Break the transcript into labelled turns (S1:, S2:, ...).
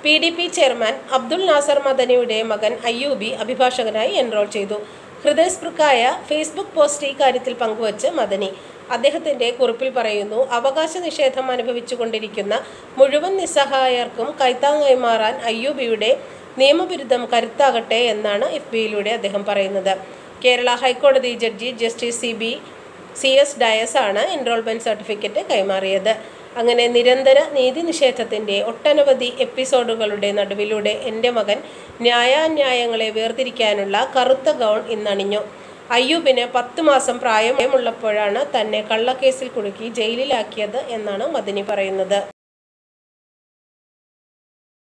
S1: P D P chairman Abdul Nasser മദനിയുടെ മകൻ Ayyubi അഭിഭാഷകനായി enrol ചെയ്തു ഹൃദയസ്പൃക്കായ ഫേസ്ബുക്ക് പോസ്റ്റ് ഇക്കാര്യത്തിൽ പങ്കുവച്ച് മദനി അദ്ദേഹത്തിന്റെ കുറിപ്പിൽ പറയുന്നു അവകാശ നിഷേധം അനുഭവിച്ചുകൊണ്ടിരിക്കുന്ന മുഴുവൻ നിസ്സഹായർക്കും കൈത്താങ്ങായി മാറാൻ അയ്യൂബിയുടെ നിയമവിരുദ്ധം കരുത്താകട്ടെ എന്നാണ് എഫ് ബിയിലൂടെ അദ്ദേഹം പറയുന്നത് കേരള ഹൈക്കോടതി judge justice C B C S Dias ആണ് എൻറോൾമെന്റ് സർട്ടിഫിക്കറ്റ് കൈമാറിയത് അങ്ങനെ നിരന്തര നീതി നിഷേധത്തിന്റെ ഒട്ടനവധി എപ്പിസോഡുകളുടെ നടുവിലൂടെ എൻ്റെ മകൻ ന്യായാന്യായങ്ങളെ വേർതിരിക്കാനുള്ള കറുത്ത ഗൗൺ ഇന്നണിഞ്ഞു അയ്യൂബിന് പത്ത് മാസം പ്രായമുള്ളപ്പോഴാണ് തന്നെ കള്ളക്കേസിൽ കുടുക്കി ജയിലിലാക്കിയത് എന്നാണ് മദിനി പറയുന്നത്